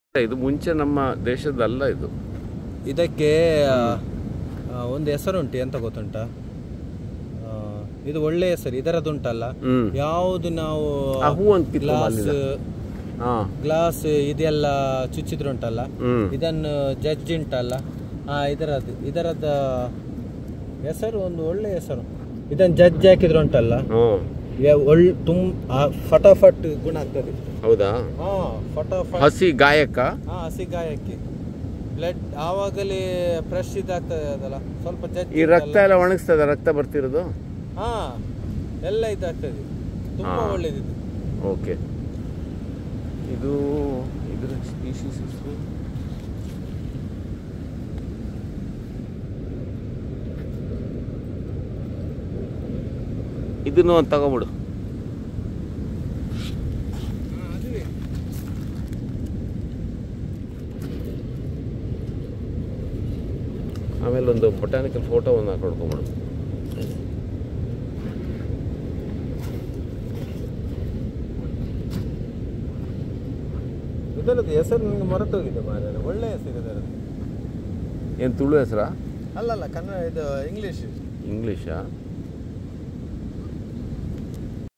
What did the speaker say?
ಇದು ಮುಂಚೆ ನಮ್ಮ ದೇಶದಲ್ಲ ಇದು ಇದಕ್ಕೆ ಆ, ಆ, ಒಂದು ಹೆಸರುಂಟು ಎಂತ ಗೊತ್ತುಂಟಾ ಆ, ಇದು ಒಳ್ಳೆ ಹೆಸರು ಇದರದ್ದುಂಟಲ್ಲ ಹ್ಮ್ ಯಾವುದು ನಾವು ಆ ಹೂ ಅಂತ ಕಿತ್ತು ಗ್ಲಾಸ್ ಅಲ್ಲಿಂದ. ಹಾ ಗ್ಲಾಸ್ ಇದೆಲ್ಲ ಚುಚ್ಚಿದ್ರುಂಟಲ್ಲ ಹ್ಮ್ ಇದನ್ನು ಜಡ್ಜ್ ಉಂಟಲ್ಲ ಆ ಇದರದ್ದು ಇದರದ ಹೆಸರು ಒಂದು ಒಳ್ಳೆ ಹೆಸರು ಇದನ್ನು ಜಡ್ಜ್ ಹಾಕಿದ್ರು ಉಂಟಲ್ಲ ಹ್ಮ್ ಯ- ಒಳ್ ತುಂ ಆ, ಫಟಾಫಟ್ ಗುಣ ಆಗ್ತದೆ ಹೌದಾ ಹಾ ಫಟಾಫಟ್ ಹಸಿ ಗಾಯಕ ಹಾ ಹಸಿ ಗಾಯಕ್ಕೆ ಬ್ಲಡ್ ಆವಾಗಲೇ ಫ್ರೆಶ್ ಇದಾಗ್ತದೆ ಅದಲ್ಲ ಸ್ವಲ್ಪ ಜಡ್ಜ್ ಈ ರಕ್ತ ಎಲ್ಲ ಒಣಗಿಸ್ತದ ರಕ್ತ ಬರ್ತಿರೋದು ಹಾ ಎಲ್ಲ ಇದಾಗ್ತದೆ ತುಂಬಾ ಹಾ. ಒಳ್ಳೇದಿದು ಓಕೆ ಇದು ಇದರ ಸ್ಪೀಶೀಸ್ ಹೆಸರು ಇದನ್ನು ಒಂದು ತಗೊಂಬಿಡು ಆಮೇಲೆ ಒಂದು ಬೊಟಾನಿಕಲ್ ಫೋಟೋವನ್ನು ಹಾಕೊಡ್ಕೊಂಬಿಡು ಇದರದ್ದು ಹೆಸರು ನಿಮಗೆ ಮರೆತೋಗಿದೆ ಮಾರ್ರೆ ಒಳ್ಳೆ ಹೆಸರು ಇದರದ್ದು ಏನು ತುಳು ಹೆಸರಾ ಅಲ್ಲಲ್ಲ ಕನ್ನಡ ಇದು ಇಂಗ್ಲಿಷ್ ಇಂಗ್ಲೀಷಾ